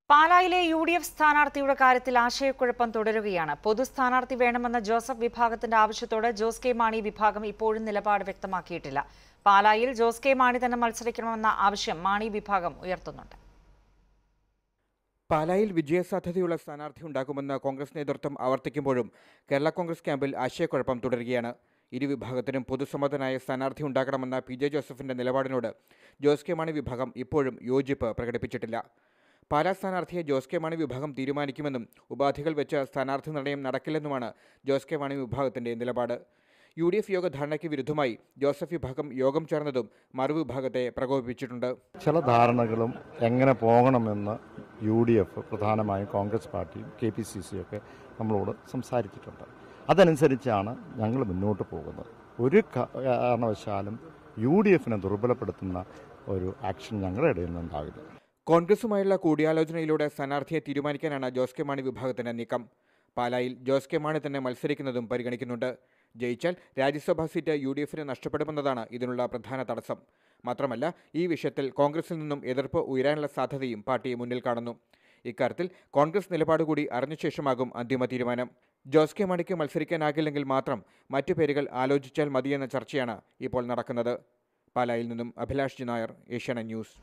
പാലായിലെ U D F സ്ഥാനാർത്ഥിയുടെ കാര്യത്തിൽ ആശയക്കുഴപ്പം തുടരുകയാണ് പൊതു സ്ഥാനാർത്ഥി വേണമെന്ന ജോസഫ് വിഭാഗത്തിന്റെ ആവശ്യത്തോട് ജോസ് കെ മാണി വിഭാഗം ഇപ്പോഴും നിലപാട് വ്യക്തമാക്കിയിട്ടില്ല പാലായിൽ ജോസ് കെ മാണി തന്നെ മത്സരിക്കണമെന്ന ആവശ്യം മാണി വിഭാഗം ഉയർത്തുന്നുണ്ട് പാലായിൽ വിജയസാധ്യതയുള്ള സ്ഥാനാർത്ഥി ഉണ്ടാകുമെന്ന് കോൺഗ്രസ് നേതൃത്വം ആവർത്തിക്കുമ്പോഴും കേരള കോൺഗ്രസ് ക്യാമ്പിൽ ആശയക്കുഴപ്പം തുടരുകയാണ് ഇരുവിഭാഗത്തിനും പൊതുസമ്മതനായ സ്ഥാനാർത്ഥി ഉണ്ടാകണമെന്ന പി ജെ ജോസഫിന്റെ നിലപാടിനോട് ജോസ് കെ മാണി വിഭാഗം ഇപ്പോഴും യോജിപ്പ് പ്രകടിപ്പിച്ചിട്ടില്ല പാലാ സ്ഥാനാർത്ഥിയെ ജോസ് കെ മാണി വിഭാഗം തീരുമാനിക്കുമെന്നും ഉപാധികൾ വെച്ച് സ്ഥാനാർത്ഥി നിർണയം നടക്കില്ലെന്നുമാണ് ജോസ് കെ മാണി വിഭാഗത്തിന്റെ നിലപാട് യു ഡി എഫ് യോഗ ധാരണയ്ക്ക് വിരുദ്ധമായി ജോസഫ് വിഭാഗം യോഗം ചേർന്നതും മറുവിഭാഗത്തെ പ്രകോപിപ്പിച്ചിട്ടുണ്ട് ചില ധാരണകളും എങ്ങനെ പോകണമെന്ന് യു ഡി എഫ് പ്രധാനമായും കോൺഗ്രസ് പാർട്ടിയും കെ പി സി സി ഒക്കെ നമ്മളോട് സംസാരിച്ചിട്ടുണ്ട് അതനുസരിച്ചാണ് ഞങ്ങൾ മുന്നോട്ട് പോകുന്നത് ഒരു ക- കാരണവശാലും യു ഡി എഫിനെ ദുർബലപ്പെടുത്തുന്ന ഒരു ആക്ഷൻ ഞങ്ങളുടെ ഇടയിൽ നിന്നുണ്ടാകില്ല കോൺഗ്രസുമായുള്ള കൂടിയാലോചനയിലൂടെ സ്ഥാനാർത്ഥിയെ തീരുമാനിക്കാനാണ് ജോസ് കെ മാണി വിഭാഗത്തിന്റെ നീക്കം പാലായിൽ ജോസ് കെ മാണി തന്നെ മത്സരിക്കുന്നതും പരിഗണിക്കുന്നുണ്ട് ജയിച്ചാൽ രാജ്യസഭാ സീറ്റ് യു ഡി എഫിന് നഷ്ടപ്പെടുമെന്നതാണ് ഇതിനുള്ള പ്രധാന തടസ്സം മാത്രമല്ല ഈ വിഷയത്തിൽ കോൺഗ്രസിൽ നിന്നും എതിർപ്പ് ഉയരാനുള്ള സാധ്യതയും പാർട്ടി മുന്നിൽ കാണുന്നു ഇക്കാര്യത്തിൽ കോൺഗ്രസ് നിലപാട് കൂടി അറിഞ്ഞ ശേഷമാകും അന്തിമ തീരുമാനം ജോസ് കെ മാണിക്ക് മത്സരിക്കാനാകില്ലെങ്കിൽ മാത്രം മറ്റു പേരുകൾ ആലോചിച്ചാൽ മതിയെന്ന ചർച്ചയാണ് ഇപ്പോൾ നടക്കുന്നത് പാലായിൽ നിന്നും അഭിലാഷ് ജി നായർ ഏഷ്യാനെറ്റ് ന്യൂസ്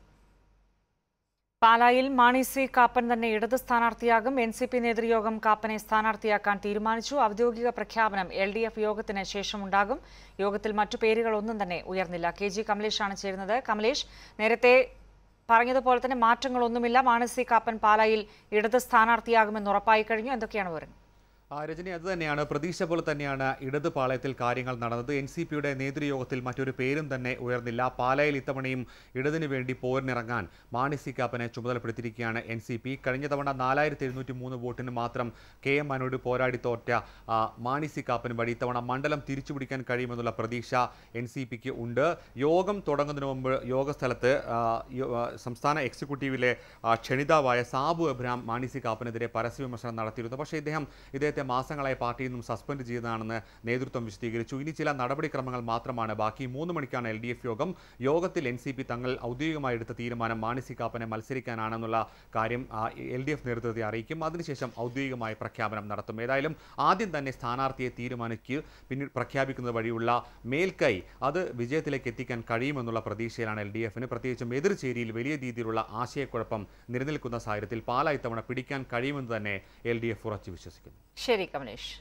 പാലായിൽ മാണി സി കാപ്പൻ തന്നെ ഇടത് സ്ഥാനാർത്ഥിയാകും എൻ സി പി നേതൃയോഗം കാപ്പനെ സ്ഥാനാർത്ഥിയാക്കാൻ തീരുമാനിച്ചു ഔദ്യോഗിക പ്രഖ്യാപനം എൽ ഡി എഫ് യോഗത്തിന് ശേഷമുണ്ടാകും യോഗത്തിൽ മറ്റു പേരുകളൊന്നും തന്നെ ഉയർന്നില്ല കെ ജി കമലേഷാണ് ചേരുന്നത് കമലേഷ് നേരത്തെ പറഞ്ഞതുപോലെ തന്നെ മാറ്റങ്ങളൊന്നുമില്ല മാണി സി കാപ്പൻ പാലായിൽ ഇടത് സ്ഥാനാർത്ഥിയാകുമെന്ന് ഉറപ്പായി കഴിഞ്ഞു എന്തൊക്കെയാണ് വിവരങ്ങൾ ആ, രജനി അത് തന്നെയാണ് പ്രതീക്ഷ പോലെ തന്നെയാണ് ഇടത് പാളയത്തിൽ കാര്യങ്ങൾ നടന്നത് എൻ സി പിയുടെ നേതൃയോഗത്തിൽ മറ്റൊരു പേരും തന്നെ ഉയർന്നില്ല പാലായിൽ ഇത്തവണയും ഇടതിനു വേണ്ടി പോരിനിറങ്ങാൻ മാണി സി കാപ്പനെ ചുമതലപ്പെടുത്തിയിരിക്കുകയാണ് എൻ സി പി കഴിഞ്ഞ തവണ നാലായിരത്തി എഴുന്നൂറ്റി മൂന്ന് വോട്ടിന് മാത്രം കെ എം മാനോട് പോരാടി തോറ്റ ആ, മാണി സി കാപ്പന് വഴി ഇത്തവണ മണ്ഡലം തിരിച്ചുപിടിക്കാൻ കഴിയുമെന്നുള്ള പ്രതീക്ഷ എൻ സി പിക്ക് ഉണ്ട് യോഗം തുടങ്ങുന്നതിന് മുമ്പ് യോഗസ്ഥലത്ത് ആ, യോ- ആ, സംസ്ഥാന എക്സിക്യൂട്ടീവിലെ ആ, ക്ഷണിതാവായ സാബു എബ്രഹാം മാണി സി കാപ്പനെതിരെ പരസ്യ വിമർശനം നടത്തിയിരുന്നു പക്ഷേ ഇദ്ദേഹം ഇദ്ദേഹത്തെ മാസങ്ങളായി പാർട്ടിയിൽ നിന്നും സസ്പെൻഡ് ചെയ്തതാണെന്ന് നേതൃത്വം വിശദീകരിച്ചു ഇനി ചില നടപടിക്രമങ്ങൾ മാത്രമാണ് ബാക്കി മൂന്ന് മണിക്കാണ് എൽ ഡി എഫ് യോഗം യോഗത്തിൽ എൻ സി പി തങ്ങൾ ഔദ്യോഗികമായി എടുത്ത തീരുമാനം മാണി സി കാപ്പനെ മത്സരിക്കാനാണെന്നുള്ള കാര്യം എൽ ഡി എഫ് നേതൃത്വത്തെ അറിയിക്കും അതിനുശേഷം ഔദ്യോഗികമായ പ്രഖ്യാപനം നടത്തും ഏതായാലും ആദ്യം തന്നെ സ്ഥാനാർത്ഥിയെ തീരുമാനിക്ക് പിന്നീട് പ്രഖ്യാപിക്കുന്നത് വഴിയുള്ള മേൽക്കൈ അത് വിജയത്തിലേക്ക് എത്തിക്കാൻ കഴിയുമെന്നുള്ള പ്രതീക്ഷയിലാണ് എൽ ഡി എഫിന് പ്രത്യേകിച്ചും എതിർചേരിയിൽ വലിയ രീതിയിലുള്ള ആശയക്കുഴപ്പം നിലനിൽക്കുന്ന സാഹചര്യത്തിൽ പാല ഇത്തവണ പിടിക്കാൻ കഴിയുമെന്ന് തന്നെ എൽ ഡി എഫ് ഉറച്ചു വിശ്വസിക്കുന്നു ശരി കമലേഷ്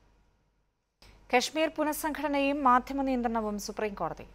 കശ്മീർ പുനഃസംഘടനയും മാധ്യമ നിയന്ത്രണവും സുപ്രീം കോടതി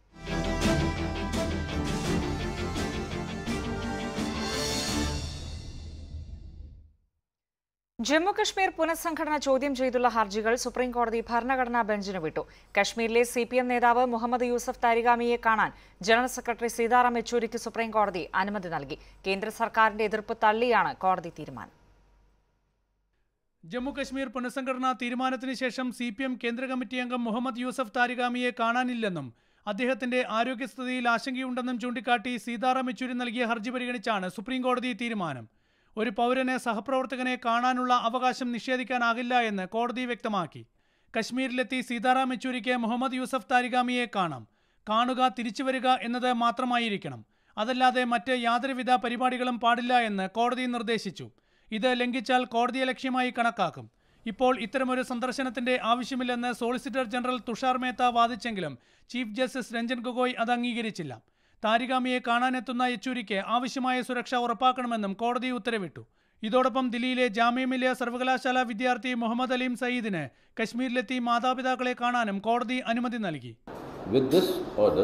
ജമ്മു കശ്മീർ പുനഃസംഘടന ചോദ്യം ചെയ്തുള്ള ഹർജികൾ സുപ്രീം കോടതി ഭരണഘടനാ ബെഞ്ചിന് വിട്ടു കശ്മീരിലെ സി പി എം നേതാവ് മുഹമ്മദ് യൂസഫ് താരിഗാമിയെ കാണാൻ ജനറൽ സെക്രട്ടറി സീതാറാം യെച്ചൂരിക്ക് സുപ്രീം കോടതി അനുമതി നൽകി കേന്ദ്ര സർക്കാരിന്റെ എതിർപ്പ് തള്ളിയാണ് കോടതി തീരുമാനം ജമ്മു കശ്മീർ പുനഃസംഘടനാ തീരുമാനത്തിന് ശേഷം സി പി എം കേന്ദ്ര കമ്മിറ്റി അംഗം മുഹമ്മദ് യൂസഫ് താരിഗാമിയെ കാണാനില്ലെന്നും അദ്ദേഹത്തിന്റെ ആരോഗ്യസ്ഥിതിയിൽ ആശങ്കയുണ്ടെന്നും ചൂണ്ടിക്കാട്ടി സീതാറാം യെച്ചൂരി നൽകിയ ഹർജി പരിഗണിച്ചാണ് സുപ്രീം കോടതി തീരുമാനം ഒരു പൗരനെ സഹപ്രവർത്തകനെ കാണാനുള്ള അവകാശം നിഷേധിക്കാനാകില്ല എന്ന് കോടതി വ്യക്തമാക്കി കശ്മീരിലെത്തി സീതാറാം യെച്ചൂരിക്ക് മുഹമ്മദ് യൂസഫ് താരിഗാമിയെ കാണാം കാണുക തിരിച്ചു വരിക എന്നത് മാത്രമായിരിക്കണം അതല്ലാതെ മറ്റ് യാതൊരുവിധ പരിപാടികളും പാടില്ല എന്ന് കോടതി നിർദ്ദേശിച്ചു ഇത് ലംഘിച്ചാൽ കോടതിയെ ലക്ഷ്യമായി കണക്കാക്കും ഇപ്പോൾ ഇത്തരമൊരു സന്ദർശനത്തിന്റെ ആവശ്യമില്ലെന്ന് സോളിസിറ്റർ ജനറൽ തുഷാർ മേത്ത വാദിച്ചെങ്കിലും ചീഫ് ജസ്റ്റിസ് രഞ്ജൻ ഗൊഗോയ് അത് അംഗീകരിച്ചില്ല താരിഗാമിയെ കാണാനെത്തുന്ന യെച്ചൂരിക്ക് ആവശ്യമായ സുരക്ഷ ഉറപ്പാക്കണമെന്നും കോടതി ഉത്തരവിട്ടു ഇതോടൊപ്പം ദില്ലിയിലെ ജാമ്യ മില്ലിയ സർവകലാശാല വിദ്യാർത്ഥി മുഹമ്മദ് അലീം സയ്യിദിന് കശ്മീരിലെത്തി മാതാപിതാക്കളെ കാണാനും കോടതി അനുമതി നൽകി With this order,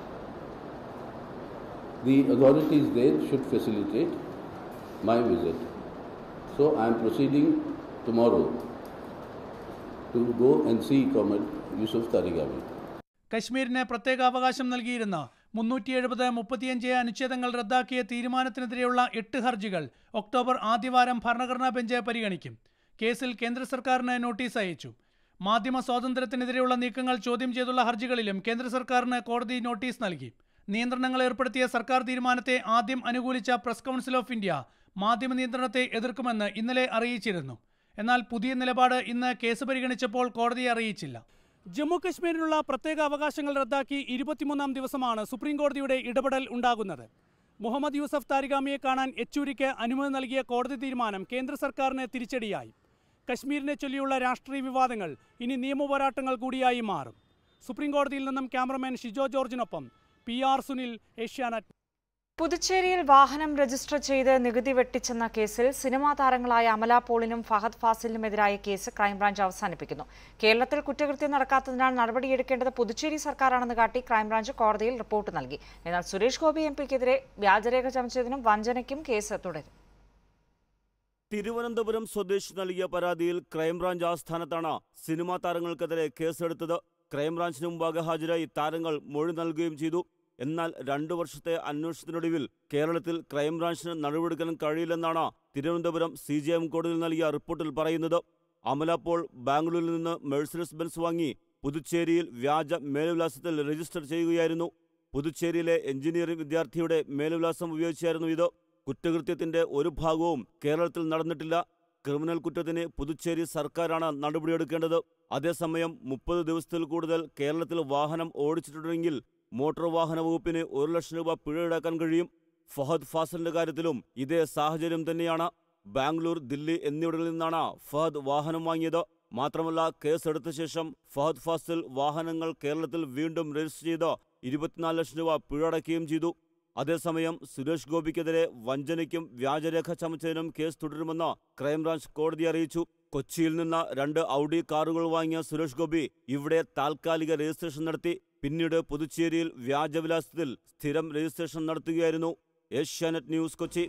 the authorities there should facilitate my visit. So I am proceeding tomorrow to go and see Comrade Yusuf Tarigami. കശ്മീരിന് പ്രത്യേക അവകാശം നൽകിയിരുന്ന മുന്നൂറ്റി എഴുപത് മുപ്പത്തിയഞ്ച് അനുച്ഛേദങ്ങൾ റദ്ദാക്കിയ തീരുമാനത്തിനെതിരെയുള്ള എട്ട് ഹർജികൾ ഒക്ടോബർ ആദ്യവാരം ഭരണഘടനാ ബെഞ്ച് പരിഗണിക്കും കേസിൽ കേന്ദ്ര സർക്കാരിന് നോട്ടീസ് അയച്ചു മാധ്യമ സ്വാതന്ത്ര്യത്തിനെതിരെയുള്ള നീക്കങ്ങൾ ചോദ്യം ചെയ്തുള്ള ഹർജികളിലും കേന്ദ്ര സർക്കാരിന് കോടതി നോട്ടീസ് നൽകി നിയന്ത്രണങ്ങൾ ഏർപ്പെടുത്തിയ സർക്കാർ തീരുമാനത്തെ ആദ്യം അനുകൂലിച്ച പ്രസ് കൗൺസിൽ ഓഫ് ഇന്ത്യ മാധ്യമ നിയന്ത്രണത്തെ എതിർക്കുമെന്ന് ഇന്നലെ അറിയിച്ചിരുന്നു എന്നാൽ പുതിയ നിലപാട് ഇന്ന് കേസ് പരിഗണിച്ചപ്പോൾ കോടതിയെ അറിയിച്ചില്ല ജമ്മു കശ്മീരിനുള്ള പ്രത്യേക അവകാശങ്ങൾ റദ്ദാക്കി ഇരുപത്തിമൂന്നാം ദിവസമാണ് സുപ്രീം കോടതിയുടെ ഇടപെടൽ ഉണ്ടാകുന്നത് മുഹമ്മദ് യൂസഫ് താരിഗാമിയെ കാണാൻ യെച്ചൂരിക്ക് അനുമതി നൽകിയ കോടതി തീരുമാനം കേന്ദ്ര സർക്കാരിന് തിരിച്ചടിയായി കശ്മീരിനെ ചൊല്ലിയുള്ള രാഷ്ട്രീയ വിവാദങ്ങൾ ഇനി നിയമപോരാട്ടങ്ങൾ കൂടിയായി മാറും സുപ്രീം കോടതിയിൽ നിന്നും ക്യാമറമാൻ ഷിജോ ജോർജിനൊപ്പം പി ആർ സുനിൽ ഏഷ്യാനെറ്റ് പുതുച്ചേരിയിൽ വാഹനം രജിസ്റ്റർ ചെയ്ത് നികുതി വെട്ടിച്ചെന്ന കേസിൽ സിനിമാ താരങ്ങളായ അമല പോളിനും ഫഹദ് ഫാസിലിനുമെതിരായ കേസ് ക്രൈംബ്രാഞ്ച് അവസാനിപ്പിക്കുന്നു കേരളത്തിൽ കുറ്റകൃത്യം നടക്കാത്തതിനാൽ നടപടിയെടുക്കേണ്ടത് പുതുച്ചേരി സർക്കാരാണെന്ന് കാട്ടി ക്രൈംബ്രാഞ്ച് കോടതിയിൽ റിപ്പോർട്ട് നൽകി എന്നാൽ സുരേഷ് ഗോപി എം പിക്കെതിരെ വ്യാജരേഖ ചമച്ചതിനും വഞ്ചനയ്ക്കും കേസ് തുടരും തിരുവനന്തപുരം സ്വദേശി നൽകിയ പരാതിയിൽ ക്രൈംബ്രാഞ്ച് ആസ്ഥാനത്താണ് സിനിമാ താരങ്ങൾക്കെതിരെ കേസെടുത്തത് ക്രൈംബ്രാഞ്ചിന് മുമ്പാകെ ഹാജരായി താരങ്ങൾ മൊഴി നൽകുകയും ചെയ്തു എന്നാൽ രണ്ടു വർഷത്തെ അന്വേഷണത്തിനൊടുവിൽ കേരളത്തിൽ ക്രൈംബ്രാഞ്ചിന് നടപടിയെടുക്കാൻ കഴിയില്ലെന്നാണ് തിരുവനന്തപുരം സി ജി എം കോടതിയിൽ നൽകിയ റിപ്പോർട്ടിൽ പറയുന്നത് അമല പോൾ ബാംഗ്ലൂരിൽ നിന്ന് മെഴ്സിഡസ് ബെൻസ് വാങ്ങി പുതുച്ചേരിയിൽ വ്യാജ മേൽവിലാസത്തിൽ രജിസ്റ്റർ ചെയ്യുകയായിരുന്നു പുതുച്ചേരിയിലെ എഞ്ചിനീയറിംഗ് വിദ്യാർത്ഥിയുടെ മേൽവിലാസം ഉപയോഗിച്ചായിരുന്നു ഇത് കുറ്റകൃത്യത്തിന്റെ ഒരു ഭാഗവും കേരളത്തിൽ നടന്നിട്ടില്ല ക്രിമിനൽ കുറ്റത്തിന് പുതുച്ചേരി സർക്കാരാണ് നടപടിയെടുക്കേണ്ടത് അതേസമയം മുപ്പത് ദിവസത്തിൽ കൂടുതൽ കേരളത്തിൽ വാഹനം ഓടിച്ചിട്ടുണ്ടെങ്കിൽ മോട്ടോർ വാഹന വകുപ്പിന് ഒരു ലക്ഷം രൂപ പിഴ ഈടാക്കാൻ കഴിയും ഫഹദ് ഫാസലിന്റെ കാര്യത്തിലും ഇതേ സാഹചര്യം തന്നെയാണ് ബാംഗ്ലൂർ ദില്ലി എന്നിവിടങ്ങളിൽ നിന്നാണ് ഫഹദ് വാഹനം വാങ്ങിയത് മാത്രമല്ല കേസെടുത്ത ശേഷം ഫഹദ് ഫാസിൽ വാഹനങ്ങൾ കേരളത്തിൽ വീണ്ടും രജിസ്റ്റർ ചെയ്ത് ഇരുപത്തിനാല് ലക്ഷം രൂപ പിഴ അടയ്ക്കുകയും ചെയ്തു അതേസമയം സുരേഷ് ഗോപിക്കെതിരെ വഞ്ചനയ്ക്കും വ്യാജരേഖ ചമച്ചതിനും കേസ് തുടരുമെന്ന് ക്രൈംബ്രാഞ്ച് കോടതി അറിയിച്ചു കൊച്ചിയിൽ നിന്ന് രണ്ട് ഔഡി കാറുകൾ വാങ്ങിയ സുരേഷ് ഗോപി ഇവിടെ താൽക്കാലിക രജിസ്ട്രേഷൻ നടത്തി പിന്നീട് പുതുച്ചേരിയിൽ വ്യാജവിലാസത്തിൽ സ്ഥിരം രജിസ്ട്രേഷൻ നടത്തുകയായിരുന്നു ഏഷ്യാനെറ്റ് ന്യൂസ് കൊച്ചി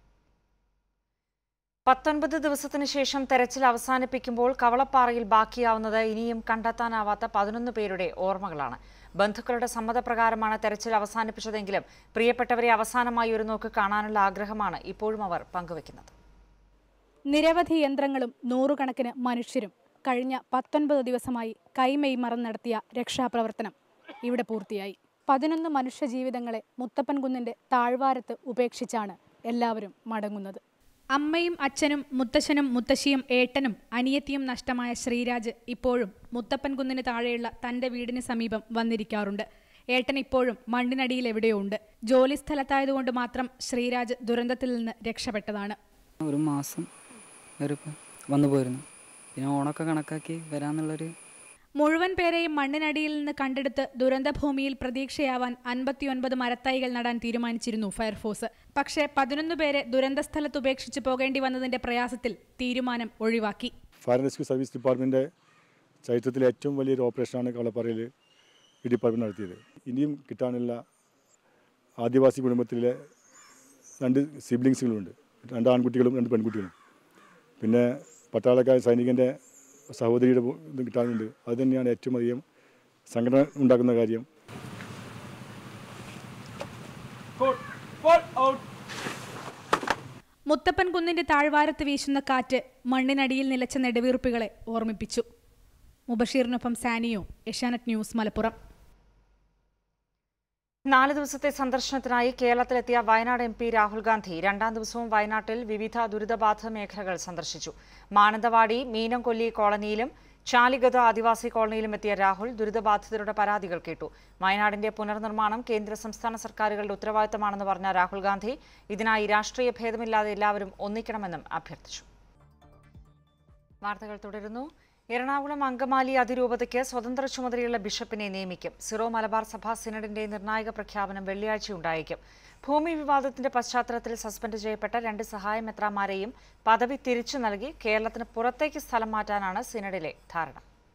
പത്തൊൻപത് ദിവസത്തിന് ശേഷം തെരച്ചിൽ അവസാനിപ്പിക്കുമ്പോൾ കവളപ്പാറയിൽ ബാക്കിയാവുന്നത് ഇനിയും കണ്ടെത്താനാവാത്ത പതിനൊന്ന് പേരുടെ ഓർമ്മകളാണ് ബന്ധുക്കളുടെ സമ്മതപ്രകാരമാണ് തെരച്ചിൽ അവസാനിപ്പിച്ചതെങ്കിലും പ്രിയപ്പെട്ടവരെ അവസാനമായി ഒരു നോക്ക് കാണാനുള്ള ആഗ്രഹമാണ് ഇപ്പോഴും അവർ പങ്കുവെക്കുന്നത് നിരവധി യന്ത്രങ്ങളും നൂറുകണക്കിന് മനുഷ്യരും കഴിഞ്ഞ പത്തൊൻപത് ദിവസമായി കൈമെയ് മറന്ന് നടത്തിയ രക്ഷാപ്രവർത്തനം ഇവിടെ പൂർത്തിയായി പതിനൊന്ന് മനുഷ്യജീവിതങ്ങളെ മുത്തപ്പൻ കുന്നിന്റെ താഴ്വാരത്ത് ഉപേക്ഷിച്ചാണ് എല്ലാവരും മടങ്ങുന്നത് അമ്മയും അച്ഛനും മുത്തശ്ശനും മുത്തശ്ശിയും ഏട്ടനും അനിയത്തിയും നഷ്ടമായ ശ്രീരാജ് ഇപ്പോഴും മുത്തപ്പൻ കുന്നിന് താഴെയുള്ള തന്റെ വീടിന് സമീപം വന്നിരിക്കാറുണ്ട് ഏട്ടൻ ഇപ്പോഴും മണ്ണിനടിയിൽ എവിടെയോ ഉണ്ട് ജോലി സ്ഥലത്തായതുകൊണ്ട് മാത്രം ശ്രീരാജ് ദുരന്തത്തിൽ നിന്ന് രക്ഷപ്പെട്ടതാണ് ഒരു മാസം ഒരു വന്നു പോയിരുന്നു പിന്നെ ഓണൊക്കെ കണക്കാക്കി വരാന്നുള്ളൊരു മുഴുവൻ പേരെയും മണ്ണിനടിയിൽ നിന്ന് കണ്ടെടുത്ത് ദുരന്തഭൂമിയിൽ പ്രതീക്ഷയാവാൻ അൻപത്തിയൊൻപത് മരത്തൈകൾ നടാൻ തീരുമാനിച്ചിരുന്നു ഫയർഫോഴ്സ് പക്ഷേ പതിനൊന്ന് പേരെ ദുരന്തസ്ഥലത്ത് ഉപേക്ഷിച്ച് പോകേണ്ടി വന്നതിന്റെ പ്രയാസത്തിൽ തീരുമാനം ഒഴിവാക്കി ഫയർ ആൻഡ് റെസ്ക്യൂ സർവീസ് ഡിപ്പാർട്ട്മെൻറ്റിൻ്റെ ചരിത്രത്തിലെ ഏറ്റവും വലിയൊരു ഓപ്പറേഷനാണ് കളപ്പറയിൽ ഈ ഡിപ്പാർട്ട്മെൻറ്റ് നടത്തിയത് ഇനിയും കിട്ടാനുള്ള ആദിവാസി കുടുംബത്തിലെ രണ്ട് സിബ്ലിങ്സുകളുണ്ട് രണ്ട് ആൺകുട്ടികളും രണ്ട് പെൺകുട്ടികളും പിന്നെ പട്ടാളക്കാർ സൈനികൻ്റെ സഹോദരിയുടെ ഇത് കിട്ടാനുണ്ട് അത് തന്നെയാണ് ഏറ്റവും അധികം സങ്കടം ഉണ്ടാക്കുന്ന കാര്യം മുത്തപ്പൻ കുന്നിന്റെ താഴ്വാരത്ത് വീശുന്ന കാറ്റ് മണ്ണിനടിയിൽ നിലച്ച നെടുവീർപ്പുകളെ ഓർമ്മിപ്പിച്ചു മുബഷീറിനൊപ്പം സാനിയോ ഏഷ്യാനെറ്റ് ന്യൂസ് മലപ്പുറം നാല് ദിവസത്തെ സന്ദർശനത്തിനായി കേരളത്തിലെത്തിയ വയനാട് എം പി രാഹുൽ ഗാന്ധി രണ്ടാം ദിവസവും വയനാട്ടിൽ വിവിധ ദുരിതബാധിത മേഖലകൾ സന്ദർശിച്ചു മാനന്തവാടി മീനംകൊല്ലി കോളനിയിലും ചാലിഗത ആദിവാസി കോളനിയിലും എത്തിയ രാഹുൽ ദുരിതബാധിതരുടെ പരാതികൾ കേട്ടു വയനാടിന്റെ പുനർനിർമ്മാണം കേന്ദ്ര സംസ്ഥാന സർക്കാരുകളുടെ ഉത്തരവാദിത്തമാണെന്ന് പറഞ്ഞ രാഹുൽ ഗാന്ധി ഇതിനായി രാഷ്ട്രീയ ഭേദമില്ലാതെ എല്ലാവരും ഒന്നിക്കണമെന്നും അഭ്യർത്ഥിച്ചു വാർത്തകൾ തുടരുന്നു എറണാകുളം അങ്കമാലി അതിരൂപതയ്ക്ക് സ്വതന്ത്ര ചുമതലയുള്ള ബിഷപ്പിനെ നിയമിക്കും സിറോ മലബാർ സഭ സിനഡിന്റെ നിർണായക പ്രഖ്യാപനം വെള്ളിയാഴ്ച ഉണ്ടായേക്കും ഭൂമി വിവാദത്തിന്റെ പശ്ചാത്തലത്തിൽ സസ്പെൻഡ് ചെയ്യപ്പെട്ട രണ്ട് സഹായ മെത്രാമാരെയും പദവി തിരിച്ചു നൽകി കേരളത്തിന് പുറത്തേക്ക് സ്ഥലം മാറ്റാനാണ് സിനഡിലെ ധാരണ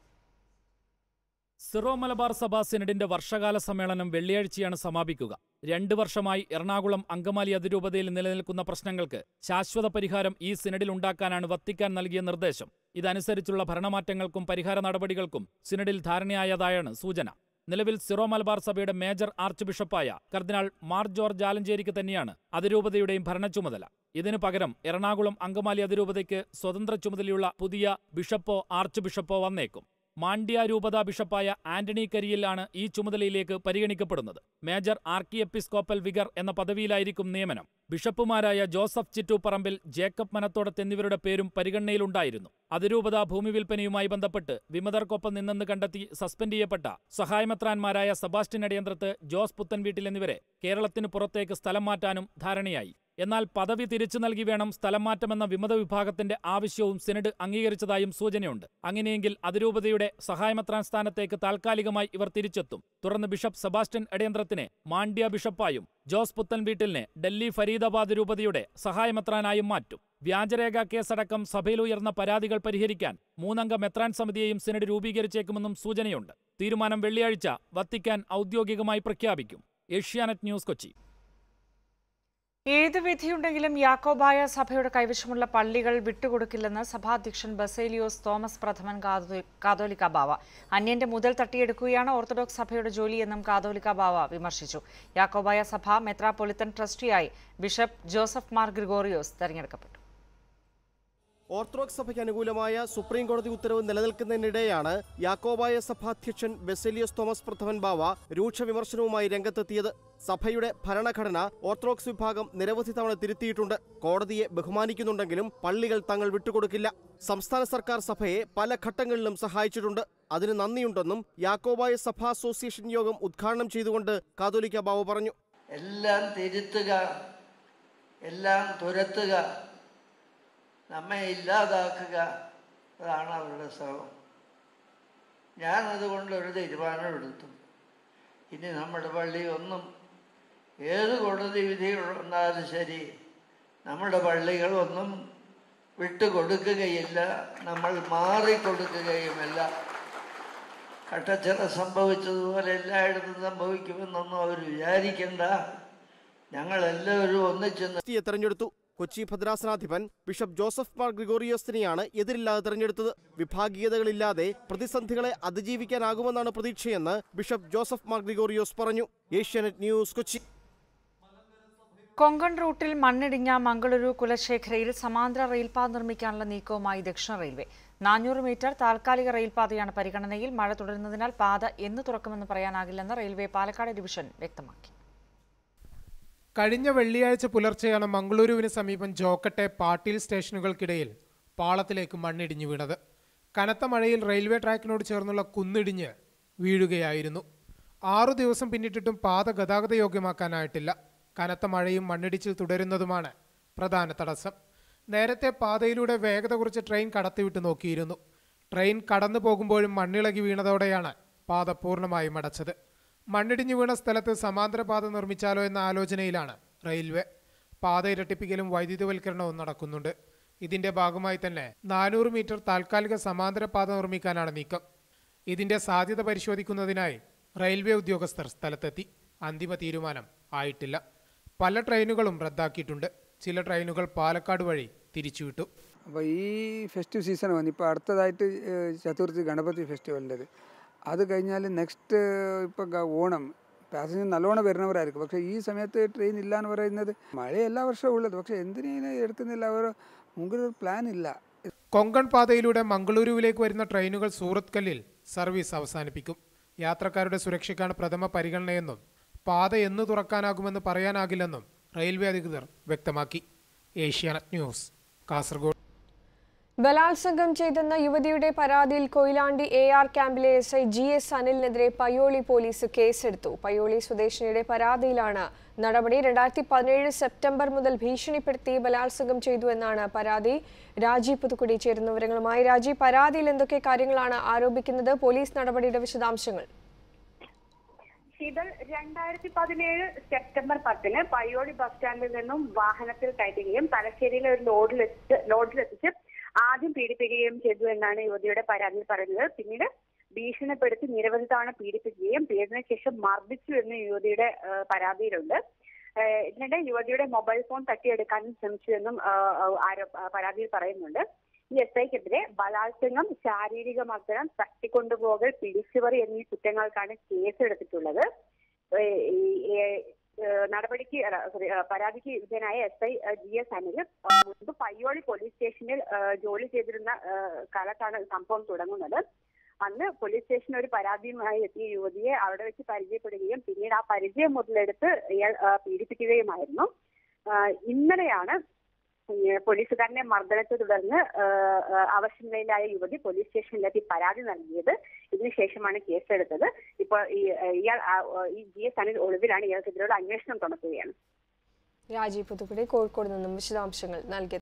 സിറോ മലബാർ സഭ സിനഡിന്റെ വർഷകാല സമ്മേളനം വെള്ളിയാഴ്ചയാണ് സമാപിക്കുക രണ്ട് വർഷമായി എറണാകുളം അങ്കമാലി അതിരൂപതയിൽ നിലനിൽക്കുന്ന പ്രശ്നങ്ങൾക്ക് ശാശ്വത പരിഹാരം ഈ സിനഡിൽ ഉണ്ടാക്കാനാണ് വത്തിക്കാൻ നൽകിയ നിർദ്ദേശം ഇതനുസരിച്ചുള്ള ഭരണമാറ്റങ്ങൾക്കും പരിഹാര നടപടികൾക്കും സിനഡിൽ ധാരണയായതായാണ് സൂചന നിലവിൽ സിറോ മലബാർ സഭയുടെ മേജർ ആർച്ച് ബിഷപ്പായ കർദിനാൾ മാർ ജോർജ് ആലഞ്ചേരിക്ക് തന്നെയാണ് അതിരൂപതയുടെയും ഭരണ ചുമതല ഇതിനു പകരം എറണാകുളം അങ്കമാലി അതിരൂപതയ്ക്ക് സ്വതന്ത്ര ചുമതലയുള്ള പുതിയ ബിഷപ്പോ ആർച്ച് ബിഷപ്പോ വന്നേക്കും മാണ്ഡ്യ രൂപതാ ബിഷപ്പായ ആന്റണി കരിയിലാണ് ഈ ചുമതലയിലേക്ക് പരിഗണിക്കപ്പെടുന്നത് മേജർ ആർക്കി എപ്പിസ്കോപ്പൽ വിഗർ എന്ന പദവിയിലായിരിക്കും നിയമനം ബിഷപ്പുമാരായ ജോസഫ് ചിറ്റൂപ്പറമ്പിൽ ജേക്കബ് മനത്തോടത്ത് എന്നിവരുടെ പേരും പരിഗണനയിലുണ്ടായിരുന്നു അതിരൂപത ഭൂമി വിൽപ്പനയുമായി ബന്ധപ്പെട്ട് വിമതർക്കൊപ്പം നിന്നെന്ന് കണ്ടെത്തി സസ്പെൻഡ് ചെയ്യപ്പെട്ട സഹായമെത്രാന്മാരായ സെബാസ്റ്റ്യൻ അടിയന്ത്രത്ത് ജോസ് പുത്തൻവീട്ടിൽ എന്നിവരെ കേരളത്തിന് പുറത്തേക്ക് സ്ഥലം മാറ്റാനും ധാരണയായി എന്നാൽ പദവി തിരിച്ചു നൽകി വേണം സ്ഥലം മാറ്റമെന്ന വിമത വിഭാഗത്തിന്റെ ആവശ്യവും സിനഡ് അംഗീകരിച്ചതായും സൂചനയുണ്ട് അങ്ങനെയെങ്കിൽ അതിരൂപതയുടെ സഹായമെത്രാൻ സ്ഥാനത്തേക്ക് താൽക്കാലികമായി ഇവർ തിരിച്ചെത്തും തുടർന്ന് ബിഷപ്പ് സെബാസ്റ്റ്യൻ അടിയന്ത്രത്തിനെ മാണ്ഡ്യ ബിഷപ്പായും ജോസ് പുത്തൻവീട്ടിലിനെ ഡൽഹി ഫരീദാബാദ് രൂപതയുടെ സഹായമെത്രാനായും മാറ്റും വ്യാജരേഖ കേസടക്കം സഭയിൽ ഉയർന്ന പരാതികൾ പരിഹരിക്കാൻ മൂന്നംഗ മെത്രാൻ സമിതിയെയും സിനഡ് രൂപീകരിച്ചേക്കുമെന്നും സൂചനയുണ്ട് തീരുമാനം വെള്ളിയാഴ്ച വത്തിക്കാൻ ഔദ്യോഗികമായി പ്രഖ്യാപിക്കും ഏഷ്യാനെറ്റ് ന്യൂസ് കൊച്ചി ഏത് വിധിയുണ്ടെങ്കിലും യാക്കോബായ സഭയുടെ കൈവശമുള്ള പള്ളികൾ വിട്ടുകൊടുക്കില്ലെന്ന് സഭാധ്യക്ഷൻ ബസേലിയോസ് തോമസ് പ്രഥമൻ കാതോ- കാതോലിക്ക ബാവ അന്യന്റെ മുതൽ തട്ടിയെടുക്കുകയാണ് ഓർത്തഡോക്സ് സഭയുടെ ജോലിയെന്നും കാതോലിക്ക ബാവ വിമർശിച്ചു യാക്കോബായ സഭ മെത്രാപൊലിത്തൻ ട്രസ്റ്റിയായി ബിഷപ്പ് ജോസഫ് മാർ ഗ്രിഗോറിയോസ് തെരഞ്ഞെടുക്കപ്പെട്ടു ഓർത്തഡോക്സ് സഭയ്ക്ക് അനുകൂലമായ സുപ്രീം കോടതി ഉത്തരവ് നിലനിൽക്കുന്നതിനിടെയാണ് യാക്കോബായ സഭാധ്യക്ഷൻ ബെസേലിയസ് തോമസ് പ്രഥമൻ ബാവ രൂക്ഷ വിമർശനവുമായി രംഗത്തെത്തിയത് സഭയുടെ ഭരണഘടന ഓർത്തഡോക്സ് വിഭാഗം നിരവധി തവണ തിരുത്തിയിട്ടുണ്ട് കോടതിയെ ബഹുമാനിക്കുന്നുണ്ടെങ്കിലും പള്ളികൾ തങ്ങൾ വിട്ടുകൊടുക്കില്ല സംസ്ഥാന സർക്കാർ സഭയെ പല ഘട്ടങ്ങളിലും സഹായിച്ചിട്ടുണ്ട് അതിന് നന്ദിയുണ്ടെന്നും യാക്കോബായ സഭാ അസോസിയേഷൻ യോഗം ഉദ്ഘാടനം ചെയ്തുകൊണ്ട് കാതോലിക്ക ബാവ പറഞ്ഞു എല്ലാം തിരുത്തുക എല്ലാം തുരത്തുക നമ്മെ ഇല്ലാതാക്കുക അതാണ് അവരുടെ ശ്രമം ഞാനതുകൊണ്ട് ഒരു തീരുമാനമെടുത്തു ഇനി നമ്മുടെ പള്ളി ഒന്നും ഏത് കോടതി വിധി വന്നാലും ശരി നമ്മുടെ പള്ളികളൊന്നും വിട്ടുകൊടുക്കുകയില്ല നമ്മൾ മാറിക്കൊടുക്കുകയുമല്ല കട്ടച്ചിറ സംഭവിച്ചതുപോലെ എല്ലായിടത്തും സംഭവിക്കുമെന്നൊന്നും അവർ വിചാരിക്കണ്ട ഞങ്ങളെല്ലാവരും ഒന്നിച്ച് ട്രസ്റ്റിയെ തെരഞ്ഞെടുത്തു കൊച്ചി ഭദ്രാസനാധിപൻ ബിഷപ്പ് ജോസഫ് മാർ ഗ്രിഗോറിയോസിനെയാണ് എതിരില്ലാതെ തെരഞ്ഞെടുത്തത് വിഭാഗീയതകളില്ലാതെ പ്രതിസന്ധികളെ അതിജീവിക്കാനാകുമെന്നാണ് പ്രതീക്ഷയെന്ന് ബിഷപ്പ് ജോസഫ് മാർ ഗ്രിഗോറിയോസ് പറഞ്ഞു ഏഷ്യാനെറ്റ് ന്യൂസ് കൊച്ചി കൊങ്കൺ റൂട്ടിൽ മണ്ണിടിഞ്ഞ മംഗളൂരു കുലശേഖരയിൽ സമാന്തര റെയിൽപാത നിർമ്മിക്കാനുള്ള നീക്കവുമായി ദക്ഷിണ റെയിൽവേ നാനൂറ് മീറ്റർ താൽക്കാലിക റെയിൽപാതയാണ് പരിഗണനയിൽ മഴ തുടരുന്നതിനാൽ പാത എന്ന് തുറക്കുമെന്ന് പറയാനാകില്ലെന്ന് റെയിൽവേ പാലക്കാട് ഡിവിഷൻ വ്യക്തമാക്കി കഴിഞ്ഞ വെള്ളിയാഴ്ച പുലർച്ചെയാണ് മംഗളൂരുവിന് സമീപം ജോക്കട്ടെ പാട്ടീൽ സ്റ്റേഷനുകൾക്കിടയിൽ പാളത്തിലേക്ക് മണ്ണിടിഞ്ഞു വീണത് കനത്ത മഴയിൽ റെയിൽവേ ട്രാക്കിനോട് ചേർന്നുള്ള കുന്നിടിഞ്ഞ് വീഴുകയായിരുന്നു ആറു ദിവസം പിന്നിട്ടിട്ടും പാത ഗതാഗത യോഗ്യമാക്കാനായിട്ടില്ല കനത്ത മഴയും മണ്ണിടിച്ചിൽ തുടരുന്നതുമാണ് പ്രധാന തടസ്സം നേരത്തെ പാതയിലൂടെ വേഗത കുറച്ച് ട്രെയിൻ കടത്തിവിട്ട് നോക്കിയിരുന്നു ട്രെയിൻ കടന്നു പോകുമ്പോഴും മണ്ണിളകി വീണതോടെയാണ് പാത പൂർണ്ണമായും അടച്ചത് മണ്ണിടിഞ്ഞു വീണ സ്ഥലത്ത് സമാന്തര പാത നിർമ്മിച്ചാലോ എന്ന ആലോചനയിലാണ് റെയിൽവേ പാത ഇരട്ടിപ്പിക്കലും വൈദ്യുതവൽക്കരണവും നടക്കുന്നുണ്ട് ഇതിന്റെ ഭാഗമായി തന്നെ നാനൂറ് മീറ്റർ താൽക്കാലിക സമാന്തര പാത നിർമ്മിക്കാനാണ് നീക്കം ഇതിന്റെ സാധ്യത പരിശോധിക്കുന്നതിനായി റെയിൽവേ ഉദ്യോഗസ്ഥർ സ്ഥലത്തെത്തി അന്തിമ തീരുമാനം ആയിട്ടില്ല പല ട്രെയിനുകളും റദ്ദാക്കിയിട്ടുണ്ട് ചില ട്രെയിനുകൾ പാലക്കാട് വഴി തിരിച്ചുവിട്ടു അപ്പോൾ ഈ ഫെസ്റ്റീവ് സീസൺ വന്നു ഇപ്പോൾ അടുത്തതായിട്ട് ഏഹ്, ചതുർത്ഥി ഗണപതി ഫെസ്റ്റിവലിൻ്റെത് അത് കഴിഞ്ഞാൽ നെക്സ്റ്റ് ഇപ്പോൾ ഓണം പാസഞ്ചർ നല്ലോണം വരുന്നവരായിരിക്കും പക്ഷേ ഈ സമയത്ത് ട്രെയിൻ ഇല്ല എന്ന് പറയുന്നത് മഴ എല്ലാ വർഷവും ഉള്ളത് പക്ഷേ എന്തിനെ എടുക്കുന്നില്ല അവർ മുമ്പിൽ ഒരു പ്ലാൻ ഇല്ല കൊങ്കൺ പാതയിലൂടെ മംഗളൂരുവിലേക്ക് വരുന്ന ട്രെയിനുകൾ സൂറത്ത് കല്ലിൽ സർവീസ് അവസാനിപ്പിക്കും യാത്രക്കാരുടെ സുരക്ഷയ്ക്കാണ് പ്രഥമ പരിഗണനയെന്നും പാത എന്ന് തുറക്കാനാകുമെന്ന് പറയാനാകില്ലെന്നും റെയിൽവേ അധികൃതർ വ്യക്തമാക്കി ഏഷ്യാനെറ്റ് ന്യൂസ് കാസർഗോഡ് ബലാത്സംഗം ചെയ്തെന്ന യുവതിയുടെ പരാതിയിൽ കൊയിലാണ്ടി എ ആർ ക്യാമ്പിലെ എസ് ഐ ജി എസ് അനിലിനെതിരെ പയ്യോളി പോലീസ് കേസെടുത്തു പയ്യോളി സ്വദേശിനിയുടെ പരാതിയിലാണ് നടപടി രണ്ടായിരത്തി പതിനേഴ് സെപ്റ്റംബർ മുതൽ ഭീഷണിപ്പെടുത്തി ബലാത്സംഗം ചെയ്തു എന്നാണ് പരാതി രാജി പുതുക്കുടി ചേരുന്ന വിവരങ്ങളുമായി രാജി പരാതിയിൽ എന്തൊക്കെ കാര്യങ്ങളാണ് ആരോപിക്കുന്നത് പോലീസ് നടപടിയുടെ വിശദാംശങ്ങൾ ശീതൾ രണ്ടായിരത്തി പതിനേഴ് സെപ്റ്റംബർ പത്തിന് പയ്യോളി ബസ് സ്റ്റാൻഡിൽ നിന്നും വാഹനത്തിൽ കയറ്റുകയും തലശ്ശേരിയിലെ ഒരു ലോഡിലെത്തിച്ച് ലോഡിലെത്തിച്ച് ആദ്യം പീഡിപ്പിക്കുകയും ചെയ്തു എന്നാണ് യുവതിയുടെ പരാതിയിൽ പറയുന്നത് പിന്നീട് ഭീഷണിപ്പെടുത്തി നിരവധി തവണ പീഡിപ്പിക്കുകയും പീഡനശേഷം മർദ്ദിച്ചു എന്ന് യുവതിയുടെ ആ, പരാതിയിലുണ്ട് ആ, ഇതിനിടെ യുവതിയുടെ മൊബൈൽ ഫോൺ തട്ടിയെടുക്കാനും ശ്രമിച്ചു എന്നും ആ, ആ, ആരോ ആ, പരാതിയിൽ പറയുന്നുണ്ട് ഈ എസ് ഐക്കെതിരെ ബലാത്സംഗം ശാരീരിക മർദ്ദനം തട്ടിക്കൊണ്ടുപോകൽ പിടിച്ചുപറി എന്നീ കുറ്റങ്ങൾക്കാണ് കേസെടുത്തിട്ടുള്ളത് ഏ, ഈ, ഏ, ഏ, നടപടിക്ക് അല്ല, sorry, ആ, പരാതിക്ക് വിധേയനായ S I G S Anil ആ, മുൻപ് പയ്യോളി പോലീസ് സ്റ്റേഷനിൽ ആ, ജോലി ചെയ്തിരുന്ന ആ, കാലത്താണ് സംഭവം തുടങ്ങുന്നത് അന്ന് പോലീസ് സ്റ്റേഷനിൽ ഒരു പരാതിയുമായി എത്തിയ യുവതിയെ അവിടെ വെച്ച് പരിചയപ്പെടുകയും പിന്നീട് ആ പരിചയം മുതലെടുത്ത് ഇയാൾ ആ, പീഡിപ്പിക്കുകയുമായിരുന്നു ആ, ഇന്നലെയാണ് ഈ പോലീസുകാരനെ മർദ്ദനത്തെ തുടർന്ന് ആ, ആ, അവശനിലയിലായ യുവതി പോലീസ് സ്റ്റേഷനിലെത്തി പരാതി നൽകിയത് ഇതിനുശേഷമാണ് കേസെടുത്തത് ഇപ്പോൾ ഈ ഇയാൾ ആ, ഈ ജി എസ് അനിൽ ഒളിവിലാണ് ഇയാൾക്കെതിരെയുള്ള അന്വേഷണം തുടങ്ങുകയാണ് രാജീവ് പുതുക്കുടി കോഴിക്കോട് നിന്നും വിശദാംശങ്ങൾ നൽകി